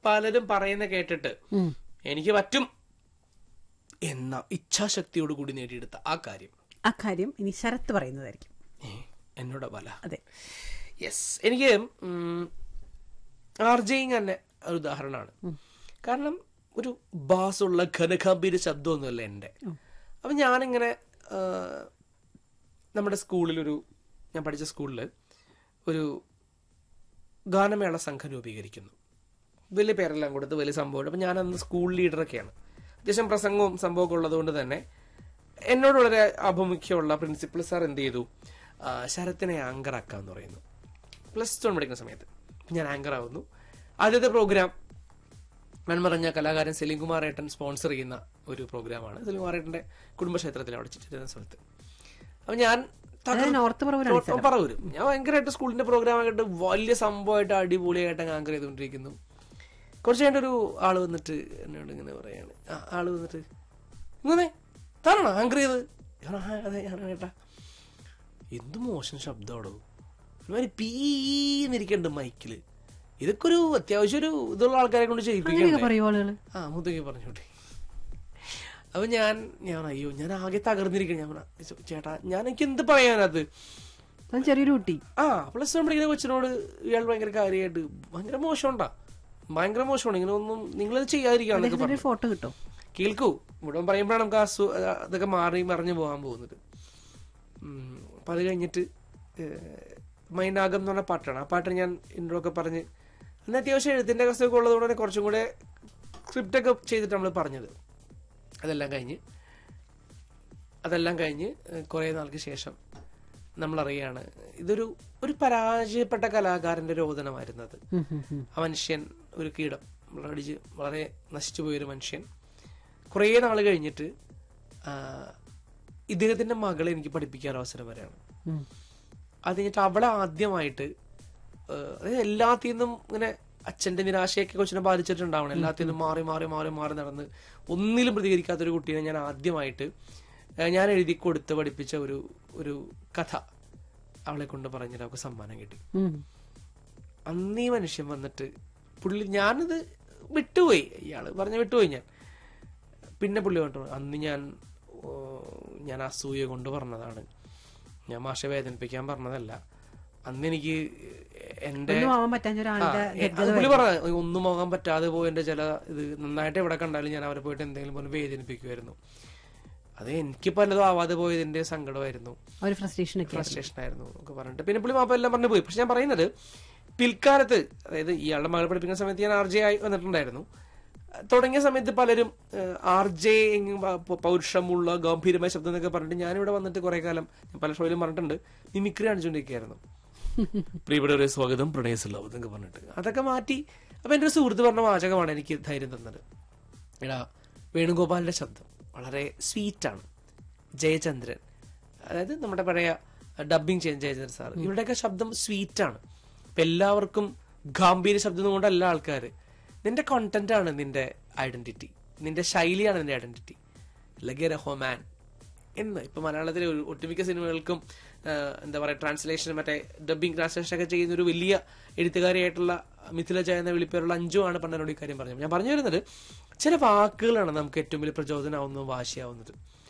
പലരും പറയുന്ന കേട്ടിട്ട് എനിക്ക് പറ്റും എന്ന ഇച്ഛാശക്തിയോട് കൂടി നേടിയെടുത്ത ആ കാര്യം ആ കാര്യം ഇനി ശരത്ത് പറയുന്നതായിരിക്കും ഏ, എന്നോട് പല അതെ യെസ് എനിക്ക് ആർജയിങ് തന്നെ ഒരു ഉദാഹരണമാണ് കാരണം ഒരു ബാസുള്ള ഘനഗംഭീര ശബ്ദമൊന്നുമല്ല എൻ്റെ അപ്പം ഞാനിങ്ങനെ ആ, നമ്മുടെ സ്കൂളിലൊരു ഞാൻ പഠിച്ച സ്കൂളിൽ ഒരു ഗാനമേള സംഘം രൂപീകരിക്കുന്നു വലിയ പേരെല്ലാം കൊടുത്ത് വലിയ സംഭവം അപ്പം ഞാനന്ന് സ്കൂൾ ലീഡറൊക്കെയാണ് അത്യാവശ്യം പ്രസംഗവും സംഭവമൊക്കെ ഉള്ളതുകൊണ്ട് തന്നെ എന്നോട് വളരെ ആഭിമുഖ്യമുള്ള പ്രിൻസിപ്പൽ സാർ എന്ത് ചെയ്തു ആ, ശരത്തിനെ ആങ്കർ ആക്കാന്ന് പറയുന്നു പ്ലസ് ടു പഠിക്കുന്ന സമയത്ത് ഞാൻ ആങ്കർ ആവുന്നു ആദ്യത്തെ പ്രോഗ്രാം ഞാൻ പറഞ്ഞ കലാകാരൻ സെലിം കുമാർ ഏട്ടൻ സ്പോൺസർ ചെയ്യുന്ന ഒരു പ്രോഗ്രാമാണ് സെലിം കുമാർ ഏട്ടന്റെ കുടുംബക്ഷേത്രത്തിൽ അവിടെ ചിറ്റിരുന്ന സ്ഥലത്ത് അപ്പൊ ഞാൻ അതായത് നോർത്ത് പറവൂരാണ് തകർ- പറവൂര് ഞാൻ ഭയങ്കരമായിട്ട് സ്കൂളിന്റെ പ്രോഗ്രാം ആയിട്ട് വലിയ സംഭവമായിട്ട് അടിപൊളിയായിട്ട് അങ്ങ് ആങ്കർ ചെയ്തുകൊണ്ടിരിക്കുന്നു കുറച്ച് കഴിഞ്ഞിട്ട് ഒരു ആള് വന്നിട്ട് എന്നോട് ഇങ്ങനെ പറയാണ് ആ, ആള് വന്നിട്ട് ഇങ്ങനെ താനാണോ ആങ്കർ ചെയ്ത് ഞാൻ പറഞ്ഞു, "ആ, അതെ ഞാൻ കേട്ടാ എന്ത് മോശം ശബ്ദമാണോ ഒരുമാതിരി പീന്നിരിക്കണ്ട് മൈക്കില് ഇതൊക്കെ ഒരു അത്യാവശ്യം ഒരു ഇതുള്ള ആൾക്കാരെ കൊണ്ട് ചെയ്യിപ്പിക്കണ്ടേ അങ്ങനെയൊക്കെ പറയൂ ആളുകള് ആ മുത്തയ്ക്ക് പറഞ്ഞോട്ടെ അപ്പൊ ഞാൻ ഞാൻ അയ്യോ ഞാൻ ആകെ തകർന്നിരിക്കണം ഞാൻ പറഞ്ഞു, "ചേ- ചേട്ടാ ഞാൻ എനിക്ക് എന്ത് പറയാനത് അത് ചെറിയൊരു കുട്ടി ആ പ്ലസ് വൺ പഠിക്കുന്ന കൊച്ചിനോട് ഇയാൾ ഭയങ്കര കാര്യമായിട്ട് ഭയങ്കര മോശമുണ്ടാ ഭയങ്കര മോശമാണ് ഇങ്ങനെ ഒന്നും നിങ്ങളത് ചെയ്യാതിരിക്കാന്നൊക്കെ അദ്ദേഹത്തിന്റെ പറഞ്ഞു ഒരു ഫോട്ടോ കിട്ടും കേൾക്കൂ ഇവിടെ പറയുമ്പോഴാണ് നമുക്ക് ആ സു- ആ അതൊക്കെ മാറി മറിഞ്ഞു പോകാൻ പോകുന്നത് ഉം, അപ്പൊ അത് കഴിഞ്ഞിട്ട് മൈനാഗം എന്ന് പറഞ്ഞ പാട്ടാണ് ആ പാട്ട് ഞാൻ ഇൻട്രോ ഒക്കെ പറഞ്ഞ് അന്ന് അത്യാവശ്യം എഴുത്തിന്റെ കസൊക്കെ ഉള്ളതുകൊണ്ട് തന്നെ കുറച്ചും കൂടെ സ്ക്രിപ്റ്റ് ഒക്കെ ചെയ്തിട്ട് നമ്മൾ പറഞ്ഞത് അതെല്ലാം കഴിഞ്ഞ് അതെല്ലാം കഴിഞ്ഞ് കുറേ നാൾക്ക് ശേഷം നമ്മൾ അറിയാണ് ഇതൊരു ഒരു പരാജയപ്പെട്ട കലാകാരന്റെ രോദനമായിരുന്നത് ഉം, ഉം, ഉം. ആ മനുഷ്യൻ ഒരു കീടം നമ്മളടിച്ച് വളരെ നശിച്ചു പോയൊരു മനുഷ്യൻ കുറേ നാൾ കഴിഞ്ഞിട്ട് ആ, ഇദ്ദേഹത്തിന്റെ മകളെ എനിക്ക് പഠിപ്പിക്കാൻ അവസരം വരെയാണ് ഉം. അത് കഴിഞ്ഞിട്ട് അവളെ ആദ്യമായിട്ട് ആ, അതായത് എല്ലാത്തിൽ നിന്നും ഇങ്ങനെ അച്ഛന്റെ നിരാശയൊക്കെ കൊച്ചിനെ ബാധിച്ചിട്ടുണ്ടാവണം എല്ലാത്തിൽ നിന്നും മാറി മാറി മാറി മാറി നടന്ന് ഒന്നിലും പ്രതികരിക്കാത്ത ഒരു കുട്ടീനെ ഞാൻ ആദ്യമായിട്ട് ആ, ഞാൻ എഴുതി കൊടുത്ത് പഠിപ്പിച്ച ഒരു ഒരു കഥ അവളെ കൊണ്ട് പറഞ്ഞിട്ട് അവൾക്ക് സമ്മാനം കിട്ടി ഉം. അന്ന് ഈ മനുഷ്യൻ വന്നിട്ട് പുള്ളി ഞാനത് വിട്ടുപോയി ഇയാള് പറഞ്ഞ വിട്ടുപോയി ഞാൻ പിന്നെ പുള്ളി പറഞ്ഞു അന്ന് ഞാൻ ഓ, ഞാൻ അസൂയ കൊണ്ട് പറഞ്ഞതാണ് ഞാൻ മാഷ വേദനിപ്പിക്കാൻ പറഞ്ഞതല്ല അന്ന് എനിക്ക് എന്റെ ഒന്നും ആവാൻ പറ്റാഞ്ഞ ആ, ഒരാളുടെ എ- അത് പുള്ളി പറഞ്ഞ ഒന്നും പോകാൻ പറ്റാതെ പോയി എന്റെ ചില ഇത് നന്നായിട്ട് എവിടെ കണ്ടാലും ഞാൻ അവരെ പോയിട്ട് എന്തെങ്കിലും പോലെ വേദനിപ്പിക്കുമായിരുന്നു അത് എനിക്ക് പലതും ആവാതെ പോയതിന്റെ സങ്കടമായിരുന്നു ഒരു ഫ്രസ്ട്രേഷൻ ഒക്കെ ഫ്രസ്ട്രേഷൻ ആയിരുന്നു ഒക്കെ പറഞ്ഞിട്ട് പിന്നെ പുള്ളി മാപ്പ എല്ലാം പറഞ്ഞു പോയി പക്ഷെ ഞാൻ പറയുന്നത് പിൽക്കാലത്ത് അതായത് ഇയാളുടെ മകൾ പഠിപ്പിക്കുന്ന സമയത്ത് ഞാൻ ആർ ജെ ആയി വന്നിട്ടുണ്ടായിരുന്നു തുടങ്ങിയ സമയത്ത് പലരും ആർ ജെ പൗരുഷമുള്ള ഗംഭീരമായ ശബ്ദം എന്നൊക്കെ പറഞ്ഞിട്ട് ഞാനിവിടെ വന്നിട്ട് കുറെ കാലം ഞാൻ പല ഷോയിലും പറഞ്ഞിട്ടുണ്ട് മിമിക്രി കാണിച്ചുകൊണ്ടിരിക്കുകയായിരുന്നു പ്രിയപ്പെട്ട ഒരു സ്വാഗതം പ്രണയസുള്ളവ് എന്നൊക്കെ പറഞ്ഞിട്ട് അതൊക്കെ മാറ്റി അപ്പൊ എന്റെ ഒരു സുഹൃത്ത് പറഞ്ഞ വാചകമാണ് എനിക്ക് ധൈര്യം തന്നത് എടാ വേണുഗോപാലിന്റെ ശബ്ദം വളരെ സ്വീറ്റാണ് ജയചന്ദ്രൻ അതായത് നമ്മുടെ പഴയ ഡബിങ് ചെയ്യുന്ന ജയചന്ദ്രൻ സാർ ഇവരുടെയൊക്കെ ശബ്ദം സ്വീറ്റാണ് അപ്പൊ എല്ലാവർക്കും ഗാംഭീര്യ ശബ്ദം കൊണ്ടല്ല ആൾക്കാർ നിന്റെ കോണ്ടന്റ് ആണ് നിന്റെ ഐഡന്റിറ്റി നിന്റെ ശൈലിയാണ് നിന്റെ ഐഡന്റിറ്റി ലഗേ റഹോമാൻ എന്ന് ഇപ്പൊ മലയാളത്തിലെ ഒരു ഒട്ടുമിക്ക സിനിമകൾക്കും ആ, എന്താ പറയാ ട്രാൻസ്ലേഷൻ മറ്റേ ഡബിങ് ട്രാൻസ്ലേഷൻ ഒക്കെ ചെയ്യുന്ന ഒരു വലിയ എഴുത്തുകാരിയായിട്ടുള്ള മിഥില ജയ എന്ന വിളിപ്പേരുള്ള അഞ്ചു ആണ് പണ്ട് എന്നോട് ഈ കാര്യം പറഞ്ഞത് ഞാൻ പറഞ്ഞു വരുന്നത് ചില വാക്കുകളാണ് നമുക്ക് ഏറ്റവും വലിയ പ്രചോദനമാവുന്നതും വാശിയാവുന്നത്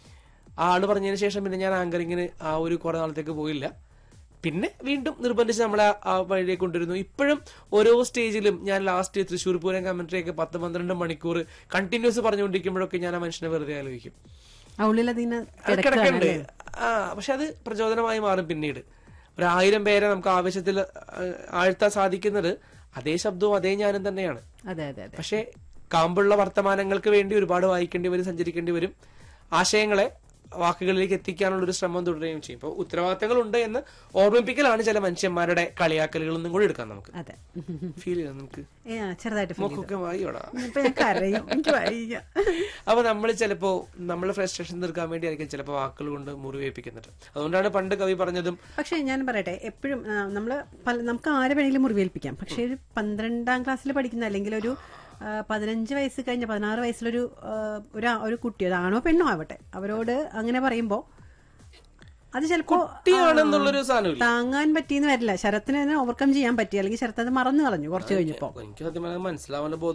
ആ ആള് പറഞ്ഞതിന് ശേഷം പിന്നെ ഞാൻ ആങ്കറിങ്ങിന് ആ ഒരു കുറെ നാളത്തേക്ക് പോയില്ല പിന്നെ വീണ്ടും നിർബന്ധിച്ച് നമ്മളെ ആ- ആ വഴിയിലേക്ക് കൊണ്ടുവരുന്നു ഇപ്പോഴും ഓരോ സ്റ്റേജിലും ഞാൻ ലാസ്റ്റ് തൃശ്ശൂർ പൂരം കമന്ററി ഒക്കെ പത്ത് പന്ത്രണ്ട് മണിക്കൂർ കണ്ടിന്യൂസ് പറഞ്ഞുകൊണ്ടിരിക്കുമ്പോഴൊക്കെ ഞാൻ ആ മനുഷ്യനെ വെറുതെ ആലോചിക്കും ആ ഉള്ളിലതിന് അത് കിടക്കുന്നുണ്ട് ആ പക്ഷെ അത് പ്രചോദനമായി മാറും പിന്നീട് ഒരു ആയിരം പേരെ നമുക്ക് ആവശ്യത്തിൽ ആ, ആഴ്ത്താൻ സാധിക്കുന്നത് അതേ ശബ്ദവും അതേ ഞാനും തന്നെയാണ് അതെ അതെ അതെ പക്ഷെ കാമ്പുള്ള വർത്തമാനങ്ങൾക്ക് വേണ്ടി ഒരുപാട് വായിക്കേണ്ടി വരും സഞ്ചരിക്കേണ്ടി വരും ആശയങ്ങളെ വാക്കുകളിലേക്ക് എത്തിക്കാനുള്ള ഒരു ശ്രമം തുടരുകയും ചെയ്യും ഇപ്പോൾ ഉത്തരവാദിത്തങ്ങൾ എന്ന് ഓർമ്മിപ്പിക്കലാണ് ചില മനുഷ്യന്മാരുടെ കളിയാക്കലുകൾ എന്നും കൂടി എടുക്കാം നമുക്ക് അതെ ഫീൽ ചെയ്യാം നമുക്ക് ഏ, ആ, ചെറുതായിട്ട് feel ചെയ്തു. മൂക്കൊക്കെ വായിയോടാ ഇപ്പൊ ഞാൻ കരയും എനിക്ക് വയ്യ അപ്പൊ നമ്മൾ ചിലപ്പോ നമ്മൾ ഫ്രസ്ട്രേഷൻ തീർക്കാൻ വേണ്ടിയായിരിക്കും ചിലപ്പോൾ വാക്കുകൾ കൊണ്ട് മുറിവേൽപ്പിക്കുന്നത് അതുകൊണ്ടാണ് പണ്ട് കവി പറഞ്ഞതും പക്ഷെ ഞാൻ പറയട്ടെ എപ്പോഴും നമ്മള് പല നമുക്ക് ആരെ വേണമെങ്കിലും മുറിവേൽപ്പിക്കാം പക്ഷെ ഒരു പന്ത്രണ്ടാം ക്ലാസ്സിൽ പഠിക്കുന്ന അല്ലെങ്കിൽ ഒരു ആ, പതിനഞ്ച് വയസ്സ് കഴിഞ്ഞ പതിനാറ് വയസ്സിലൊരു ആ, ഒരു ആ- ഒരു കുട്ടി അത് ആണോ പെണ്ണോ ആവട്ടെ അവരോട് അങ്ങനെ പറയുമ്പോ അത് ചിലപ്പോ കുട്ടിയാണെന്നുള്ളൊരു സാധനമില്ല താങ്ങാൻ പറ്റിയെന്ന് വരില്ല ശരത്തിന് അതിനെ ഓവർകം ചെയ്യാൻ പറ്റി അല്ലെങ്കിൽ ശരത്ത് അത് മറന്നു കളഞ്ഞു കുറച്ച് കഴിഞ്ഞപ്പോ എനിക്ക് സത്യം പറഞ്ഞാൽ മനസ്സിലാവാൻ